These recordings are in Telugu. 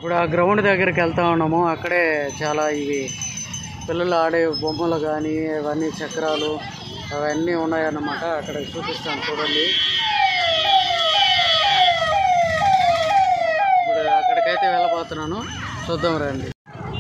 ఇప్పుడు ఆ గ్రౌండ్ దగ్గరికి వెళ్తా ఉన్నాము అక్కడే చాలా ఇవి పిల్లలు ఆడే బొమ్మలు కానీ అవన్నీ చక్రాలు అవన్నీ ఉన్నాయన్నమాట అక్కడ చూపిస్తాను చూడండి ఇప్పుడు అక్కడికైతే వెళ్ళబోతున్నాను చూద్దాం రండి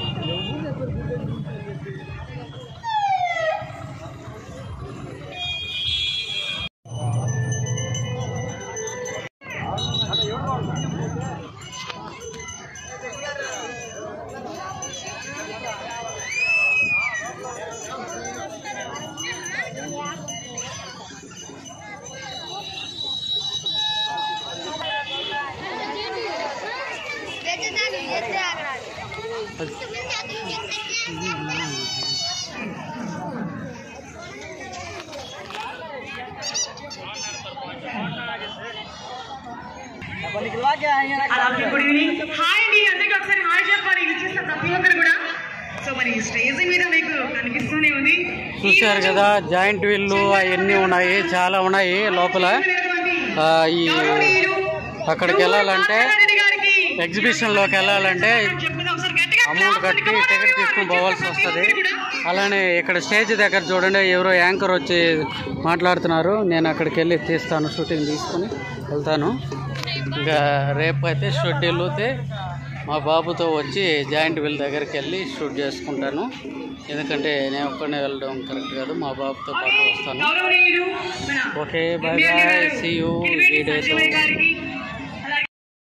అలాగే గుడ్ ఈవినింగ్ హాయ్ అండి అందరికీ ఒకసారి హాయ్ చెప్పాలి ఇది చేసిన ప్రతి ఒక్కరు కూడా సో మరి స్టేజ్ మీద మీకు కనిపిస్తూనే ఉంది చూశారు కదా జాయింట్ వీళ్ళు అవన్నీ ఉన్నాయి చాలా ఉన్నాయి లోపల ఆ, ఈ అక్కడికి వెళ్ళాలంటే ఎగ్జిబిషన్లోకి వెళ్ళాలంటే అమౌంట్ కట్టి టికెట్ తీసుకుని పోవాల్సి వస్తుంది అలానే ఇక్కడ స్టేజ్ దగ్గర చూడండి ఎవరో యాంకర్ వచ్చి మాట్లాడుతున్నారు నేను అక్కడికి వెళ్ళి తీస్తాను షూటింగ్ తీసుకొని వెళ్తాను ఇంకా రేపు అయితే షెడ్యూల్ అయితే మా బాబుతో వచ్చి జాయింట్ వీల్ దగ్గరికి వెళ్ళి షూట్ చేసుకుంటాను ఎందుకంటే నేను ఒక్కనే వెళ్ళడం కరెక్ట్ కాదు మా బాబుతో పాటు వస్తాను గౌరవనీయులు మన okay bye bye see you ఈ డేతో సంజయ్ గారికి అలాగే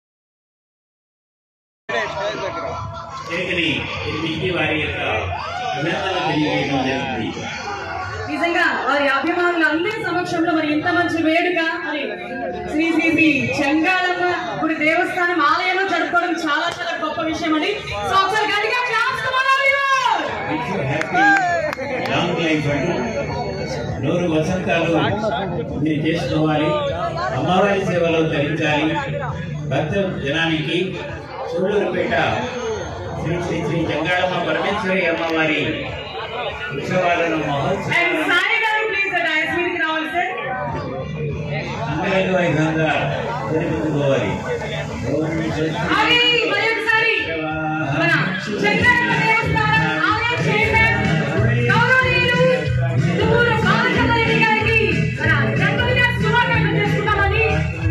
కేకని ఎన్నింటి వారి యొక్క అభినందనలు తెలియజేయడం జరుగుతుంది నిజంగా వారి అభిమానులు అందరి సమక్షంలో మరి ఇంత మంచి వేడుక మరి శ్రీ శ్రీ శ్రీ చెంగాళమ్మ గుడి దేవస్థానం ఆలయంలో జరుపుకోవడం చాలా చాలా గొప్ప విషయం అండి సో ఒకసారి గట్టిగా claps కొనాలి. హ్యాపీ లాంగ్ లైఫ్ అంటూ నూరు వసంతాలు మీరు చేసుకోవాలి అమ్మవారి సేవలో ధరించాలి భక్త జనానికి సూళ్ళూరుపేట శ్రీ శ్రీ శ్రీ జంగాళమ్మ పరమేశ్వరి అమ్మవారి ఉత్సవాలను And మహోత్సవాలను సాయి గారు ప్లీజ్ డయాస్ మీదకి రావాలి సార్ అంగరంగ జరిపించుకోవాలి అది మరి ఒకసారి మన చెంగాళమ్మ దేవస్థానం ఆలయ చైర్మన్ గౌరవనీయులు దువ్వూరు బాలచంద్రరెడ్డి గారికి మన జన్మదిన శుభాకాంక్షలు చేసుకుంటామని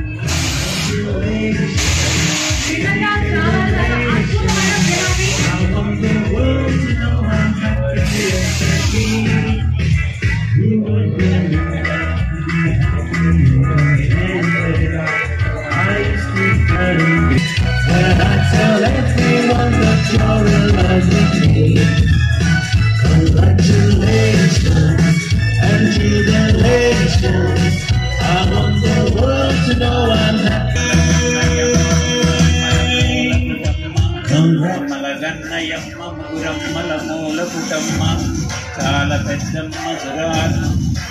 నిజంగా చాలా చాలా అద్భుతమైన సేవని గమ్మల గన్నయమ్మ ముగురమ్మల మూల పుటమ్మ చాలా పెద్దమ్మ సురాలు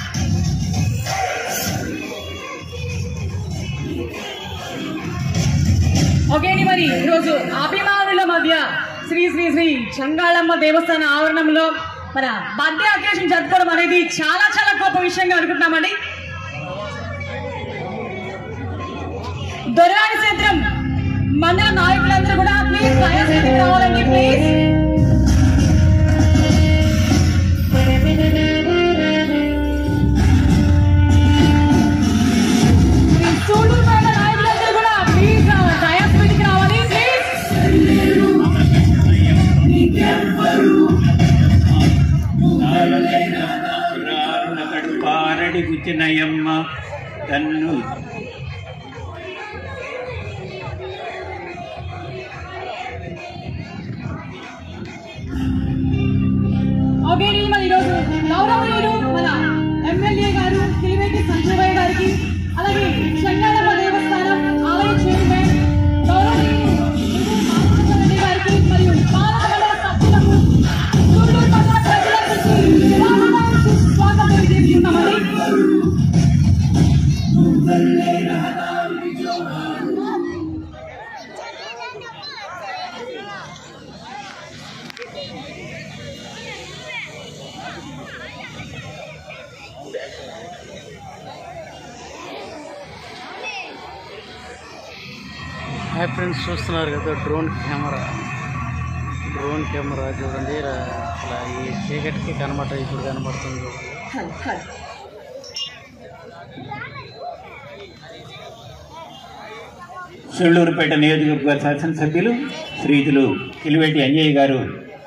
ఓకే అండి మరి ఈరోజు అభిమానుల మధ్య శ్రీ శ్రీ శ్రీ చంగాళమ్మ దేవస్థాన ఆవరణంలో మన బర్త్డే అకేషన్ జరుపుకోవడం అనేది చాలా చాలా గొప్ప విషయంగా అనుకుంటున్నామండి దొరవాడి క్షేత్రం మండల నాయకులందరూ కూడా ప్లీజ్ దయచేసి రావాలండి ప్లీజ్ సూళ్ళూరుపేట నాయకులందరూ కూడా ప్లీజ్ దయచేసి మీదకి రావాలి ప్లీజ్ సురారుల కడుపారడి గుచ్చినయమ్మ తన్ను ఓకే అండి మరి ఈరోజు గౌరవనీయులు మన ఎమ్మెల్యే గారు కిలివేటి సంజయ్ గారికి అలాగే చెంగాళమ్మ దేవస్థానం ఆలయ చైర్మన్ గౌరవనీయులు రెడ్డి గారికి మరియు పాలక మండల సభ్యులకు గుంటూరు పట్టణ ప్రజలందరికీ స్వాగతం స్వాగతం తెలియజేస్తున్నామండి హాయ్ ఫ్రెండ్స్ చూస్తున్నారు కదా డ్రోన్ కెమెరా డ్రోన్ కెమెరా చూడండి రా- అసలు ఈ చీకటికి కనబడ ఇప్పుడు కనబడుతుంది చూడండి హల్ హల్ సూళ్ళూరుపేట నియోజకవర్గ శాసనసభ్యులు శ్రీతులు కిలివేటి అంజయ్య గారు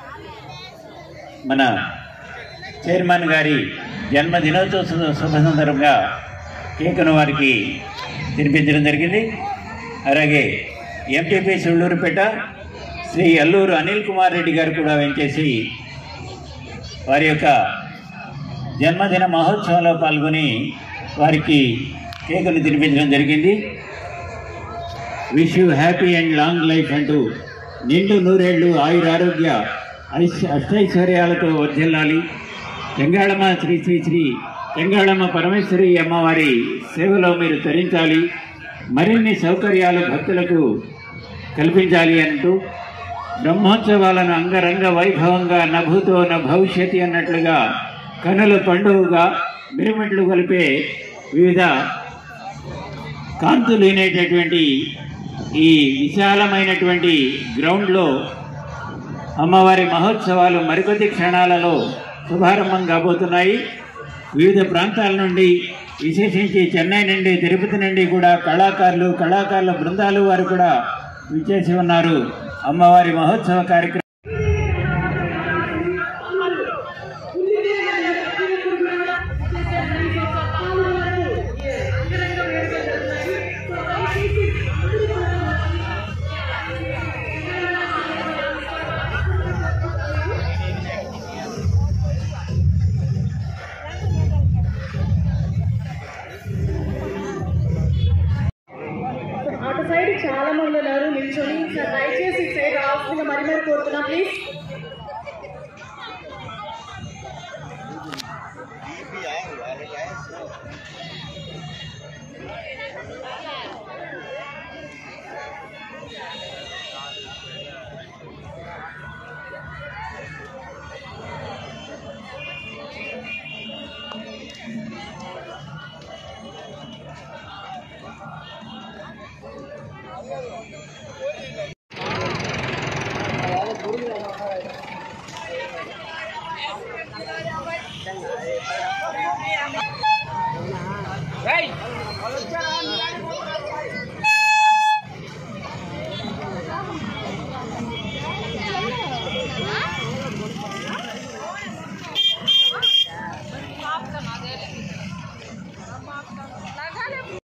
మన చైర్మన్ గారి జన్మదినోత్సవ శుభ- శుభ సందర్భంగా కేకును వారికి తినిపించడం జరిగింది అలాగే ఎంపీపీ సూళ్ళూరుపేట శ్రీ అల్లూరు అనిల్ కుమార్ రెడ్డి గారు కూడా వెంచేసి వారి యొక్క జన్మదిన మహోత్సవంలో పాల్గొని వారికి కేకును తినిపించడం జరిగింది wish you happy and long life అంటూ నిండు నూరేళ్లు ఆయురారోగ్య ఐశ్- అష్టైశ్వర్యాలతో వర్ధిల్లాలి చెంగాళమ్మ శ్రీ శ్రీ శ్రీ చెంగాళమ్మ పరమేశ్వరి అమ్మవారి సేవలో మీరు తరించాలి మరిన్ని సౌకర్యాలు భక్తులకు కల్పించాలి అంటూ బ్రహ్మోత్సవాలను అంగరంగ వైభవంగా నభూతో న భవిష్యతి అన్నట్లుగా కనుల పండుగగా మిరుమిట్లు కలిపే వివిధ కాంతులు లేనేటటువంటి ఈ విశాలమైనటువంటి గ్రౌండ్లో అమ్మవారి మహోత్సవాలు మరికొద్ది క్షణాలలో శుభారంభం కాబోతున్నాయి వివిధ ప్రాంతాల నుండి విశేషించి చెన్నై నుండి తిరుపతి నుండి కూడా కళాకారులు కళాకారుల బృందాలు వారు కూడా విచ్చేసి ఉన్నారు అమ్మవారి మహోత్సవ కార్యక్రమం అటు సైడ్ చాలా మంది ఉన్నారు నిల్చొని సార్ దయచేసి ఈ సైడ్ రావాల్సిందిగా మరి మరి కోరుతున్నా ప్లీజ్